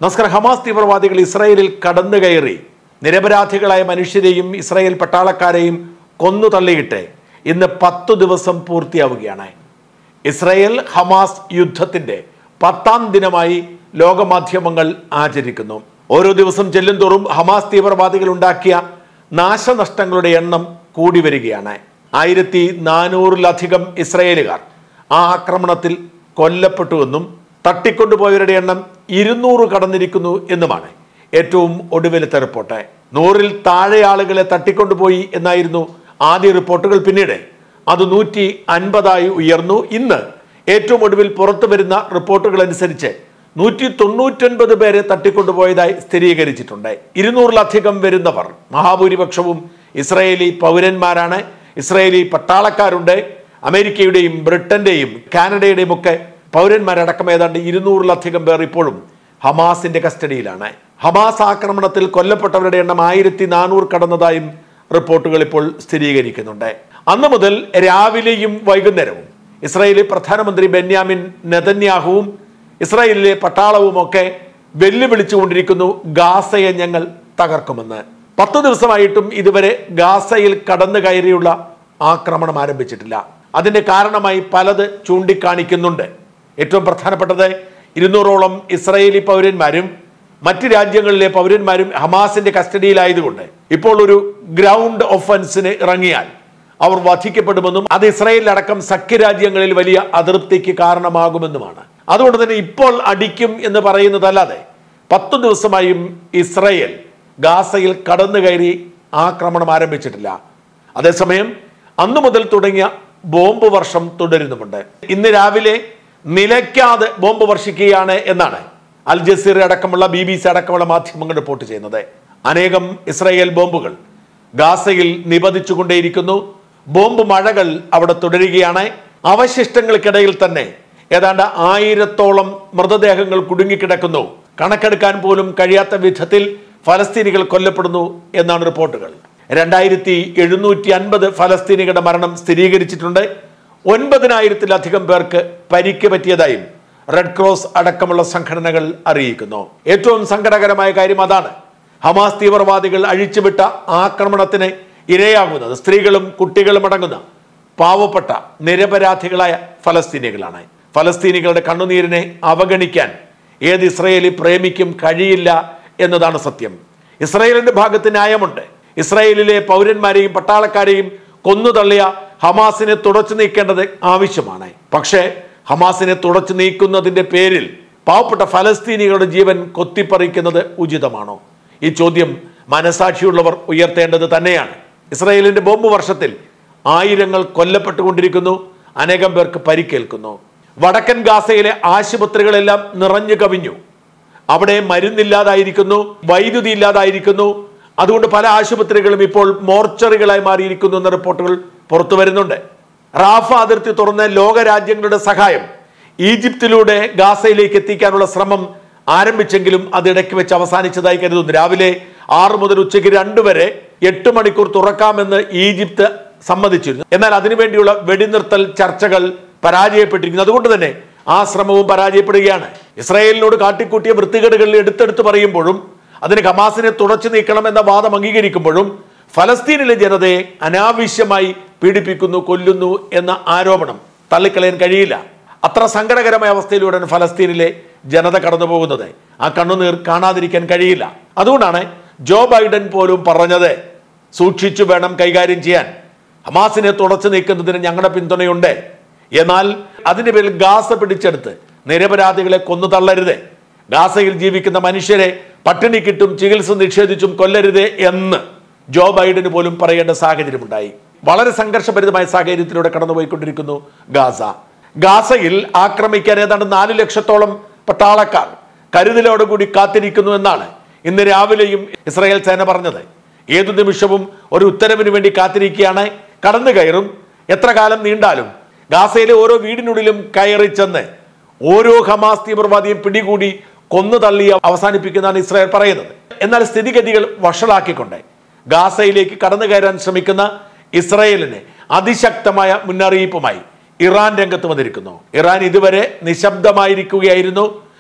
നസ്കർ Hamas തീവ്രവാദികൾ ഇസ്രായേലിൽ കടന്നു കയറി നിരപരാധികളായ മനുഷ്യരെയും ഇസ്രായേൽ പട്ടാളക്കാരെയും കൊന്നു തള്ളിയിട്ട് ഇന്ന് പത്തു ദിവസം പൂർത്തിയാവുകയാണ് ഇസ്രായേൽ ഹമാസ് യുദ്ധത്തിന്റെ പത്താം ദിനമായി ലോകമാധ്യമങ്ങൾ ആചരിക്കുന്നു ഓരോ ദിവസം ചെല്ലും തോറും ഹമാസ് തീവ്രവാദികൾ ഉണ്ടാക്കിയ നാശനഷ്ടങ്ങളുടെ എണ്ണം കൂടി വരികയാണ് ആയിരത്തി നാനൂറിലധികം ഇസ്രായേലുകാർ ആ ആക്രമണത്തിൽ കൊല്ലപ്പെട്ടുവെന്നും തട്ടിക്കൊണ്ടുപോയവരുടെ എണ്ണം ഇരുന്നൂറ് കടന്നിരിക്കുന്നു എന്നുമാണ് ഏറ്റവും ഒടുവിലത്തെ റിപ്പോർട്ട് നൂറിൽ താഴെ ആളുകളെ തട്ടിക്കൊണ്ടുപോയി എന്നായിരുന്നു ആദ്യ റിപ്പോർട്ടുകൾ പിന്നീട് അത് നൂറ്റി അൻപതായി ഉയർന്നു ഇന്ന് ഏറ്റവും ഒടുവിൽ പുറത്തു വരുന്ന റിപ്പോർട്ടുകൾ അനുസരിച്ച് നൂറ്റി തൊണ്ണൂറ്റൊൻപത് പേരെ തട്ടിക്കൊണ്ടുപോയതായി സ്ഥിരീകരിച്ചിട്ടുണ്ട് ഇരുന്നൂറിലധികം വരുന്നവർ മഹാഭൂരിപക്ഷവും ഇസ്രായേലി പൗരന്മാരാണ് ഇസ്രായേലി പട്ടാളക്കാരുണ്ട് അമേരിക്കയുടെയും ബ്രിട്ടന്റെയും കാനഡയുടെയും ഒക്കെ പൗരന്മാരടക്കം ഏതാണ്ട് ഇരുന്നൂറിലധികം പേർ ഇപ്പോഴും ഹമാസിന്റെ കസ്റ്റഡിയിലാണ് ഹമാസ് ആക്രമണത്തിൽ കൊല്ലപ്പെട്ടവരുടെ എണ്ണം ആയിരത്തി നാനൂറ് കടന്നതായും റിപ്പോർട്ടുകൾ ഇപ്പോൾ സ്ഥിരീകരിക്കുന്നുണ്ട് അന്ന് മുതൽ രാവിലെയും വൈകുന്നേരവും ഇസ്രായേലി പ്രധാനമന്ത്രി ബെന്യാമിൻ നെതന്യാഹുവും ഇസ്രായേലിലെ പട്ടാളവും ഒക്കെ വെല്ലുവിളിച്ചുകൊണ്ടിരിക്കുന്നു ഗാസയെ ഞങ്ങൾ തകർക്കുമെന്ന് പത്തു ദിവസമായിട്ടും ഇതുവരെ ഗാസയിൽ കടന്നു കയറിയുള്ള ആക്രമണം ആരംഭിച്ചിട്ടില്ല അതിന്റെ കാരണമായി പലത് ചൂണ്ടിക്കാണിക്കുന്നുണ്ട് ഏറ്റവും പ്രധാനപ്പെട്ടത് ഇരുന്നൂറോളം ഇസ്രായേലി പൗരന്മാരും മറ്റ് രാജ്യങ്ങളിലെ പൗരന്മാരും ഹമാസിന്റെ കസ്റ്റഡിയിലായതുകൊണ്ട് ഇപ്പോൾ ഒരു ഗ്രൗണ്ട് ഒഫൻസിന് ഇറങ്ങിയാൽ അവർ വധിക്കപ്പെടുമെന്നും അത് ഇസ്രായേലിലടക്കം സഖ്യരാജ്യങ്ങളിൽ വലിയ അതൃപ്തിക്ക് കാരണമാകുമെന്നുമാണ് അതുകൊണ്ട് തന്നെ ഇപ്പോൾ അടിക്കും എന്ന് പറയുന്നതല്ലാതെ പത്തു ദിവസമായും ഇസ്രായേൽ ഗാസയിൽ കടന്നു കയറി ആക്രമണം ആരംഭിച്ചിട്ടില്ല അതേസമയം അന്നു മുതൽ തുടങ്ങിയ ബോംബ് വർഷം തുടരുന്നുമുണ്ട് ഇന്ന് രാവിലെ നിലയ്ക്കാതെ ബോംബ് വർഷിക്കുകയാണ് എന്നാണ് അൽ ജസീറ അടക്കമുള്ള ബി ബി സി അടക്കമുള്ള മാധ്യമങ്ങൾ റിപ്പോർട്ട് ചെയ്യുന്നത് അനേകം ഇസ്രായേൽ ബോംബുകൾ ഗാസയിൽ നിപതിച്ചുകൊണ്ടേയിരിക്കുന്നു ബോംബ് മഴകൾ അവിടെ തുടരുകയാണ് അവശിഷ്ടങ്ങൾക്കിടയിൽ തന്നെ ഏതാണ്ട് ആയിരത്തോളം മൃതദേഹങ്ങൾ കുടുങ്ങിക്കിടക്കുന്നു കണക്കെടുക്കാൻ പോലും കഴിയാത്ത വിധത്തിൽ ഫലസ്തീനികൾ കൊല്ലപ്പെടുന്നു എന്നാണ് റിപ്പോർട്ടുകൾ രണ്ടായിരത്തി എഴുന്നൂറ്റി അൻപത് ഫലസ്തീനികളുടെ മരണം സ്ഥിരീകരിച്ചിട്ടുണ്ട് ഒൻപതിനായിരത്തിലധികം പേർക്ക് പരിക്ക് പറ്റിയതായും റെഡ് ക്രോസ് അടക്കമുള്ള സംഘടനകൾ അറിയിക്കുന്നു ഏറ്റവും സങ്കടകരമായ കാര്യം അതാണ് ഹമാസ് തീവ്രവാദികൾ അഴിച്ചുവിട്ട ആക്രമണത്തിന് ഇരയാകുന്നത് സ്ത്രീകളും കുട്ടികളും അടങ്ങുന്ന പാവപ്പെട്ട നിരപരാധികളായ ഫലസ്തീനികളാണ് ഫലസ്തീനികളുടെ കണ്ണുനീരിനെ അവഗണിക്കാൻ ഏത് ഇസ്രയേലി പ്രേമിക്കും കഴിയില്ല എന്നതാണ് സത്യം ഇസ്രയേലിന്റെ ഭാഗത്ത് ന്യായമുണ്ട് ഇസ്രയേലിലെ പൗരന്മാരെയും പട്ടാളക്കാരെയും കൊന്നുതള്ളിയ ഹമാസിനെ തുടച്ചു നീക്കേണ്ടത് ആവശ്യമാണ് പക്ഷേ ഹമാസിനെ തുടച്ചു നീക്കുന്നതിന്റെ പേരിൽ പാവപ്പെട്ട ഫലസ്തീനികളുടെ ജീവൻ കൊത്തിപ്പറിക്കുന്നത് ഉചിതമാണോ ഈ ചോദ്യം മനസാക്ഷിയുള്ളവർ ഉയർത്തേണ്ടത് തന്നെയാണ് ഇസ്രായേലിന്റെ ബോംബ് വർഷത്തിൽ ആയിരങ്ങൾ കൊല്ലപ്പെട്ടുകൊണ്ടിരിക്കുന്നു അനേകം പേർക്ക് പരിക്കേൽക്കുന്നു വടക്കൻ ഗാസയിലെ ആശുപത്രികളെല്ലാം നിറഞ്ഞു കവിഞ്ഞു അവിടെ മരുന്നില്ലാതായിരിക്കുന്നു വൈദ്യുതി ഇല്ലാതായിരിക്കുന്നു അതുകൊണ്ട് പല ആശുപത്രികളും ഇപ്പോൾ മോർച്ചറികളായി മാറിയിരിക്കുന്നു എന്ന റിപ്പോർട്ടുകൾ പുറത്തു വരുന്നുണ്ട് റാഫ അതിർത്തി തുറന്ന ലോകരാജ്യങ്ങളുടെ സഹായം ഈജിപ്തിലൂടെ ഗാസയിലേക്ക് എത്തിക്കാനുള്ള ശ്രമം ആരംഭിച്ചെങ്കിലും അത് ഇടയ്ക്ക് വെച്ച് അവസാനിച്ചതായി കരുതുന്നു രാവിലെ ആറ് മുതൽ ഉച്ചയ്ക്ക് രണ്ട് വരെ എട്ട് മണിക്കൂർ തുറക്കാമെന്ന് ഈജിപ്ത് സമ്മതിച്ചിരുന്നു എന്നാൽ അതിനുവേണ്ടിയുള്ള വെടിനിർത്തൽ ചർച്ചകൾ പരാജയപ്പെട്ടിരിക്കുന്നു അതുകൊണ്ട് തന്നെ ആ ശ്രമവും പരാജയപ്പെടുകയാണ് ഇസ്രായേലിനോട് കാട്ടിക്കൂട്ടിയ വൃത്തികേടുകളിൽ എടുത്തെടുത്ത് പറയുമ്പോഴും അതിന് ഹമാസിനെ തുടച്ചു നീക്കണം എന്ന വാദം അംഗീകരിക്കുമ്പോഴും ഫലസ്തീനിലെ ജനതയെ അനാവശ്യമായി പീഡിപ്പിക്കുന്നു കൊല്ലുന്നു എന്ന ആരോപണം തള്ളിക്കളയാൻ കഴിയില്ല അത്ര സങ്കടകരമായ അവസ്ഥയിലൂടെയാണ് ഫലസ്തീനിലെ ജനത കടന്നു പോകുന്നത് ആ കണ്ണുനീർ കാണാതിരിക്കാൻ കഴിയില്ല അതുകൊണ്ടാണ് ജോ ബൈഡൻ പോലും പറഞ്ഞത് സൂക്ഷിച്ചു വേണം കൈകാര്യം ചെയ്യാൻ ഹമാസിനെ തുടച്ചു നീക്കുന്നതിന് ഞങ്ങളുടെ പിന്തുണയുണ്ട് എന്നാൽ അതിന്റെ പേരിൽ ഗാസ പിടിച്ചെടുത്ത് നിരപരാധികളെ കൊന്നു തള്ളരുത് ഗാസയിൽ ജീവിക്കുന്ന മനുഷ്യരെ പട്ടിണി കിട്ടും ചികിത്സ നിഷേധിച്ചും കൊല്ലരുത് എന്ന് ജോ ബൈഡന് പോലും പറയേണ്ട സാഹചര്യമുണ്ടായി വളരെ സംഘർഷഭരിതമായ സാഹചര്യത്തിലൂടെ കടന്നുപോയിക്കൊണ്ടിരിക്കുന്നു ഗാസ ഗാസയിൽ ആക്രമിക്കാൻ ഏതാണ്ട് നാല് ലക്ഷത്തോളം പട്ടാളക്കാർ കരുതലോടുകൂടി കാത്തിരിക്കുന്നു എന്നാണ് ഇന്ന് രാവിലെയും ഇസ്രായേൽ സേന പറഞ്ഞത് ഏതു നിമിഷവും ഒരു ഉത്തരവിന് വേണ്ടി കാത്തിരിക്കുകയാണ് കടന്നു കയറും എത്ര കാലം നീണ്ടാലും ഗാസയിലെ ഓരോ വീടിനുള്ളിലും കയറി ചെന്ന് ഓരോ ഹമാസ് തീവ്രവാദിയും പിടികൂടി കൊന്നു തള്ളി അവസാനിപ്പിക്കുന്നതാണ് ഇസ്രായേൽ പറയുന്നത് എന്നാൽ സ്ഥിതിഗതികൾ വഷളാക്കിക്കൊണ്ട് ഗാസയിലേക്ക് കടന്നു കയറാൻ ശ്രമിക്കുന്ന ഇസ്രായേലിന് അതിശക്തമായ മുന്നറിയിപ്പുമായി ഇറാൻ രംഗത്ത് വന്നിരിക്കുന്നു ഇറാൻ ഇതുവരെ നിശബ്ദമായിരിക്കുകയായിരുന്നു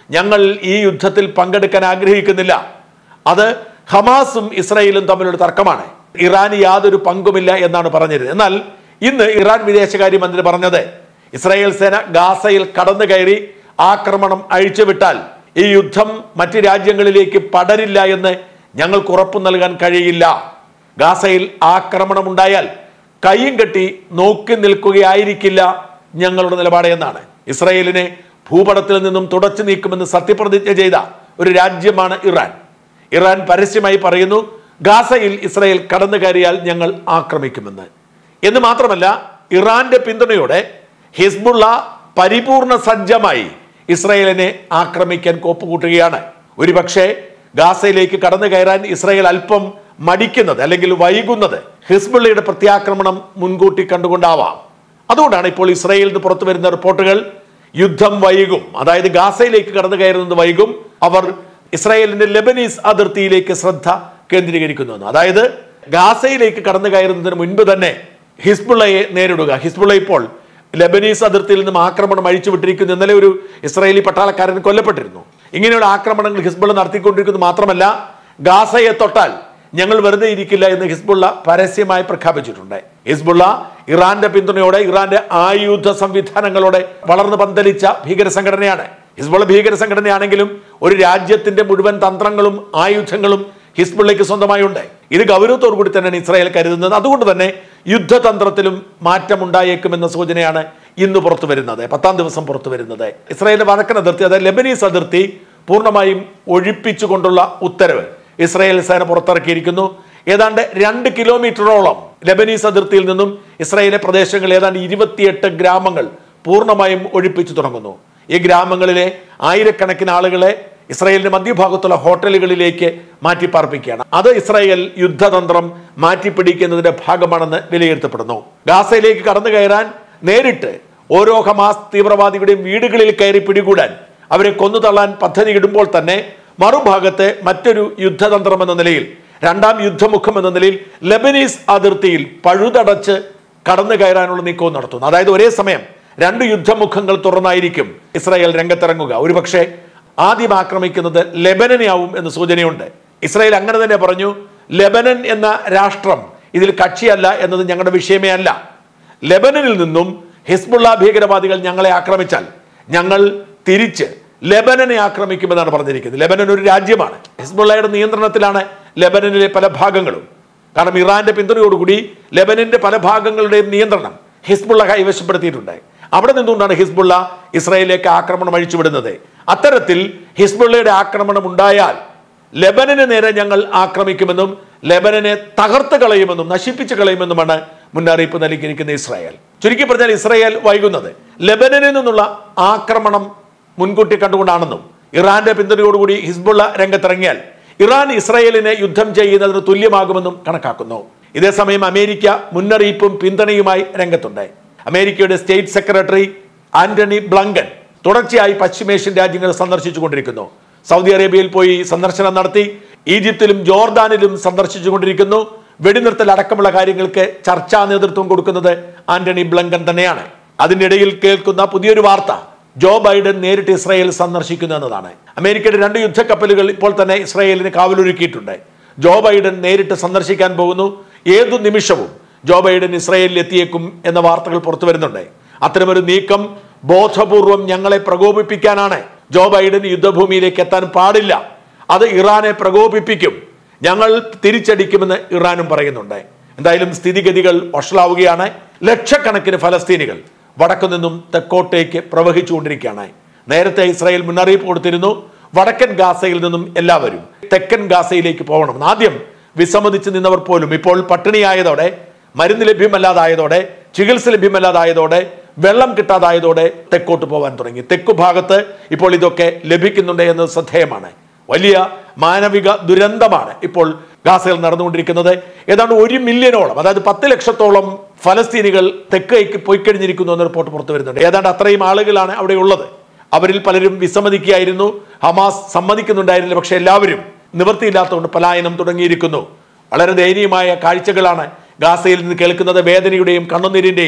ഞങ്ങൾ ഈ യുദ്ധത്തിൽ പങ്കെടുക്കാൻ ആഗ്രഹിക്കുന്നില്ല അത് ഹമാസും ഇസ്രയേലും തമ്മിലുള്ള തർക്കമാണ് ഇറാന് യാതൊരു പങ്കുമില്ല എന്നാണ് പറഞ്ഞിരുന്നത് എന്നാൽ ഇന്ന് ഇറാൻ വിദേശകാര്യമന്ത്രി പറഞ്ഞത് ഇസ്രായേൽ സേന ഗാസയിൽ കടന്നു കയറി ആക്രമണം അഴിച്ചുവിട്ടാൽ ഈ യുദ്ധം മറ്റ് രാജ്യങ്ങളിലേക്ക് പടരില്ല എന്ന് ഞങ്ങൾക്ക് ഉറപ്പു നൽകാൻ കഴിയില്ല ഗാസയിൽ ആക്രമണം ഉണ്ടായാൽ കൈയും കെട്ടി നോക്കി നിൽക്കുകയായിരിക്കില്ല ഞങ്ങളുടെ നിലപാട് എന്നാണ് ഇസ്രായേലിനെ ഭൂപടത്തിൽ നിന്നും തുടച്ചു നീക്കുമെന്ന് സത്യപ്രതിജ്ഞ ചെയ്ത ഒരു രാജ്യമാണ് ഇറാൻ ഇറാൻ പരസ്യമായി പറയുന്നു ഗാസയിൽ ഇസ്രായേൽ കടന്നു കയറിയാൽ ഞങ്ങൾ ആക്രമിക്കുമെന്ന് എന്ന് മാത്രമല്ല ഇറാന്റെ പിന്തുണയോടെ ഹിസ്ബുള്ള പരിപൂർണ സജ്ജമായി ഇസ്രായേലിനെ ആക്രമിക്കാൻ കോപ്പുകൂട്ടുകയാണ് ഒരുപക്ഷെ ഗാസയിലേക്ക് കടന്നു കയറാൻ ഇസ്രായേൽ അല്പം മടിക്കുന്നത് അല്ലെങ്കിൽ വൈകുന്നത് ഹിസ്ബുള്ളയുടെ പ്രത്യാക്രമണം മുൻകൂട്ടി കണ്ടുകൊണ്ടാവാം അതുകൊണ്ടാണ് ഇപ്പോൾ ഇസ്രായേലിൽ നിന്ന് പുറത്തു വരുന്ന റിപ്പോർട്ടുകൾ യുദ്ധം വൈകും അതായത് ഗാസയിലേക്ക് കടന്നു കയറുന്നത് വൈകും അവർ ഇസ്രായേലിന്റെ ലെബനീസ് അതിർത്തിയിലേക്ക് ശ്രദ്ധ കേന്ദ്രീകരിക്കുന്നു അതായത് ഗാസയിലേക്ക് കടന്നു കയറുന്നതിന് മുൻപ് തന്നെ ഹിസ്ബുള്ളയെ നേരിടുക ഹിസ്ബുള്ള ഇപ്പോൾ ലെബനീസ് അതിർത്തിയിൽ നിന്നും ആക്രമണം അഴിച്ചുവിട്ടിരിക്കുന്നു ഇന്നലെ ഒരു ഇസ്രായേലി പട്ടാളക്കാരൻ കൊല്ലപ്പെട്ടിരുന്നു ഇങ്ങനെയുള്ള ആക്രമണങ്ങൾ ഹിസ്ബുള്ള നടത്തിക്കൊണ്ടിരിക്കുന്നത് മാത്രമല്ല ഗാസയെ തൊട്ടാൽ ഞങ്ങൾ വെറുതെ ഇരിക്കില്ല എന്ന് ഹിസ്ബുള്ള പരസ്യമായി പ്രഖ്യാപിച്ചിട്ടുണ്ട് ഹിസ്ബുള്ള ഇറാന്റെ പിന്തുണയോടെ ഇറാന്റെ ആയുധ സംവിധാനങ്ങളോടെ വളർന്നു പന്തലിച്ച ഭീകര സംഘടനയാണ് ഹിസ്ബുള്ള ഭീകര സംഘടനയാണെങ്കിലും ഒരു രാജ്യത്തിന്റെ മുഴുവൻ തന്ത്രങ്ങളും ആയുധങ്ങളും ഹിസ്ബുള്ളയ്ക്ക് സ്വന്തമായി ഉണ്ട് ഇത് ഗൗരവത്തോടു കൂടി തന്നെയാണ് ഇസ്രായേൽ കരുതുന്നത് അതുകൊണ്ട് തന്നെ യുദ്ധതന്ത്രത്തിലും മാറ്റമുണ്ടായേക്കുമെന്ന സൂചനയാണ് ഇന്ന് പുറത്തു വരുന്നത് പത്താം ദിവസം പുറത്തു വരുന്നത് ഇസ്രായേലിന്റെ വടക്കൻ അതിർത്തി അതായത് ലെബനീസ് അതിർത്തി പൂർണ്ണമായും ഒഴിപ്പിച്ചുകൊണ്ടുള്ള ഉത്തരവ് ഇസ്രായേൽ സേന പുറത്തിറക്കിയിരിക്കുന്നു ഏതാണ്ട് രണ്ട് കിലോമീറ്ററോളം ലെബനീസ് അതിർത്തിയിൽ നിന്നും ഇസ്രായേലിലെ പ്രദേശങ്ങൾ ഏതാണ്ട് ഇരുപത്തിയെട്ട് ഗ്രാമങ്ങൾ പൂർണ്ണമായും ഒഴിപ്പിച്ചു തുടങ്ങുന്നു ഈ ഗ്രാമങ്ങളിലെ ആയിരക്കണക്കിന് ആളുകളെ ഇസ്രായേലിന്റെ മധ്യഭാഗത്തുള്ള ഹോട്ടലുകളിലേക്ക് മാറ്റിപ്പാർപ്പിക്കുകയാണ് അത് ഇസ്രായേൽ യുദ്ധതന്ത്രം മാറ്റിപ്പിടിക്കുന്നതിന്റെ ഭാഗമാണെന്ന് വിലയിരുത്തപ്പെടുന്നു ഗാസയിലേക്ക് കടന്നു കയറാൻ നേരിട്ട് ഓരോ ഹമാസ് തീവ്രവാദികളുടെയും വീടുകളിൽ കയറി പിടികൂടാൻ അവരെ കൊന്നു തള്ളാൻ പദ്ധതി ഇടുമ്പോൾ തന്നെ മറുഭാഗത്തെ മറ്റൊരു യുദ്ധതന്ത്രം എന്ന നിലയിൽ രണ്ടാം യുദ്ധമുഖം എന്ന നിലയിൽ ലെബനീസ് അതിർത്തിയിൽ പഴുതടച്ച് കടന്നു കയറാനുള്ള നീക്കവും നടത്തുന്നു അതായത് ഒരേ സമയം രണ്ട് യുദ്ധമുഖങ്ങൾ തുറന്നായിരിക്കും ഇസ്രായേൽ രംഗത്തിറങ്ങുക ഒരുപക്ഷെ ആദ്യം ആക്രമിക്കുന്നത് ലെബനനെ ആവും എന്ന് സൂചനയുണ്ട് ഇസ്രായേൽ അങ്ങനെ തന്നെ പറഞ്ഞു ലെബനൻ എന്ന രാഷ്ട്രം ഇതിൽ കക്ഷിയല്ല എന്നത് ഞങ്ങളുടെ വിഷയമേ അല്ല ലെബനനിൽ നിന്നും ഹിസ്ബുള്ള ഭീകരവാദികൾ ഞങ്ങളെ ആക്രമിച്ചാൽ ഞങ്ങൾ തിരിച്ച് ലെബനനെ ആക്രമിക്കുമെന്നാണ് പറഞ്ഞിരിക്കുന്നത് ലെബനൻ ഒരു രാജ്യമാണ് ഹിസ്ബുള്ളയുടെ നിയന്ത്രണത്തിലാണ് ലെബനനിലെ പല ഭാഗങ്ങളും കാരണം ഇറാന്റെ പിന്തുണയോടുകൂടി ലെബനന്റെ പല ഭാഗങ്ങളുടെയും നിയന്ത്രണം ഹിസ്ബുള്ള കൈവശപ്പെടുത്തിയിട്ടുണ്ട് അവിടെ നിന്നുകൊണ്ടാണ് ഹിസ്ബുള്ള ഇസ്രായേലിലേക്ക് ആക്രമണം അഴിച്ചുവിടുന്നത് അത്തരത്തിൽ ഹിസ്ബുള്ളയുടെ ആക്രമണം ഉണ്ടായാൽ ലെബനന് നേരെ ഞങ്ങൾ ആക്രമിക്കുമെന്നും ലെബനനെ തകർത്ത് കളയുമെന്നും നശിപ്പിച്ച് കളയുമെന്നുമാണ് മുന്നറിയിപ്പ് നൽകിയിരിക്കുന്ന ഇസ്രായേൽ ചുരുക്കി പറഞ്ഞാൽ ഇസ്രായേൽ വൈകുന്നത് ലെബനനിൽ നിന്നുള്ള ആക്രമണം മുൻകൂട്ടി കണ്ടുകൊണ്ടാണെന്നും ഇറാന്റെ പിന്തുണയോടുകൂടി ഹിസ്ബുള്ള രംഗത്തിറങ്ങിയാൽ ഇറാൻ ഇസ്രായേലിനെ യുദ്ധം ചെയ്യുന്നതിന് തുല്യമാകുമെന്നും കണക്കാക്കുന്നു ഇതേസമയം അമേരിക്ക മുന്നറിയിപ്പും പിന്തുണയുമായി രംഗത്തുണ്ട് അമേരിക്കയുടെ സ്റ്റേറ്റ് സെക്രട്ടറി ആന്റണി ബ്ലങ്കൻ തുടർച്ചയായി പശ്ചിമേഷ്യൻ രാജ്യങ്ങൾ സന്ദർശിച്ചുകൊണ്ടിരിക്കുന്നു സൗദി അറേബ്യയിൽ പോയി സന്ദർശനം നടത്തി ഈജിപ്തിലും ജോർദാനിലും സന്ദർശിച്ചുകൊണ്ടിരിക്കുന്നു വെടിനിർത്തൽ അടക്കമുള്ള കാര്യങ്ങൾക്ക് ചർച്ചാ നേതൃത്വം കൊടുക്കുന്നത് ആന്റണി ബ്ലങ്കൻ തന്നെയാണ് അതിനിടയിൽ കേൾക്കുന്ന പുതിയൊരു വാർത്ത ജോ ബൈഡൻ നേരിട്ട് ഇസ്രായേൽ സന്ദർശിക്കുന്നു എന്നതാണ് അമേരിക്കയുടെ രണ്ട് യുദ്ധക്കപ്പലുകൾ ഇപ്പോൾ തന്നെ ഇസ്രായേലിന് കാവലൊരുക്കിയിട്ടുണ്ട് ജോ ബൈഡൻ നേരിട്ട് സന്ദർശിക്കാൻ പോകുന്നു ഏതു നിമിഷവും ജോ ബൈഡൻ ഇസ്രായേലിൽ എത്തിയേക്കും എന്ന വാർത്തകൾ പുറത്തു വരുന്നുണ്ട് അത്തരമൊരു നീക്കം ബോധപൂർവം ഞങ്ങളെ പ്രകോപിപ്പിക്കാനാണ് ജോ ബൈഡൻ യുദ്ധഭൂമിയിലേക്ക് എത്താൻ പാടില്ല അത് ഇറാനെ പ്രകോപിപ്പിക്കും ഞങ്ങൾ തിരിച്ചടിക്കുമെന്ന് ഇറാനും പറയുന്നുണ്ട് എന്തായാലും സ്ഥിതിഗതികൾ വഷളാവുകയാണ് ലക്ഷക്കണക്കിന് ഫലസ്തീനികൾ വടക്കു നിന്നും തെക്കോട്ടേക്ക് പ്രവഹിച്ചുകൊണ്ടിരിക്കുകയാണ് നേരത്തെ ഇസ്രായേൽ മുന്നറിയിപ്പ് കൊടുത്തിരുന്നു വടക്കൻ ഗാസയിൽ നിന്നും എല്ലാവരും തെക്കൻ ഗാസയിലേക്ക് പോകണം ആദ്യം വിസമ്മതിച്ച് നിന്നവർ പോലും ഇപ്പോൾ പട്ടിണിയായതോടെ മരുന്ന് ലഭ്യമല്ലാതായതോടെ ചികിത്സ ലഭ്യമല്ലാതായതോടെ വെള്ളം കിട്ടാതായതോടെ തെക്കോട്ട് പോകാൻ തുടങ്ങി തെക്കു ഭാഗത്ത് ഇപ്പോൾ ഇതൊക്കെ ലഭിക്കുന്നുണ്ട് എന്നത് ശ്രദ്ധേയമാണ് വലിയ മാനവിക ദുരന്തമാണ് ഇപ്പോൾ ഗാസയിൽ നടന്നുകൊണ്ടിരിക്കുന്നത് ഏതാണ്ട് ഒരു മില്യനോളം അതായത് പത്ത് ലക്ഷത്തോളം ഫലസ്തീനികൾ തെക്കേക്ക് പോയി കഴിഞ്ഞിരിക്കുന്നു എന്ന റിപ്പോർട്ട് പുറത്തു വരുന്നുണ്ട് ഏതാണ്ട് അത്രയും ആളുകളാണ് അവിടെ ഉള്ളത് അവരിൽ പലരും വിസമ്മതിക്കുകയായിരുന്നു ഹമാസ് സമ്മതിക്കുന്നുണ്ടായിരുന്നില്ല പക്ഷെ എല്ലാവരും നിവൃത്തിയില്ലാത്തതുകൊണ്ട് പലായനം തുടങ്ങിയിരിക്കുന്നു വളരെ ദയനീയമായ കാഴ്ചകളാണ് ഗാസയിൽ നിന്ന് കേൾക്കുന്നത് വേദനയുടെയും കണ്ണുനീരിന്റെയും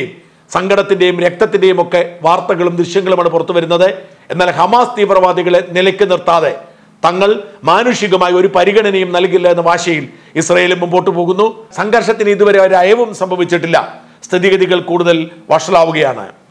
സങ്കടത്തിന്റെയും രക്തത്തിന്റെയും ഒക്കെ വാർത്തകളും ദൃശ്യങ്ങളുമാണ് പുറത്തു വരുന്നത് എന്നാൽ ഹമാസ് തീവ്രവാദികളെ നിലയ്ക്ക് നിർത്താതെ തങ്ങൾ മാനുഷികമായി ഒരു പരിഗണനയും നൽകില്ല എന്ന വാശിയിൽ ഇസ്രയേൽ മുമ്പോട്ട് പോകുന്നു സംഘർഷത്തിന് ഇതുവരെ ഒരു അയവും സംഭവിച്ചിട്ടില്ല സ്ഥിതിഗതികൾ കൂടുതൽ വഷളാവുകയാണ്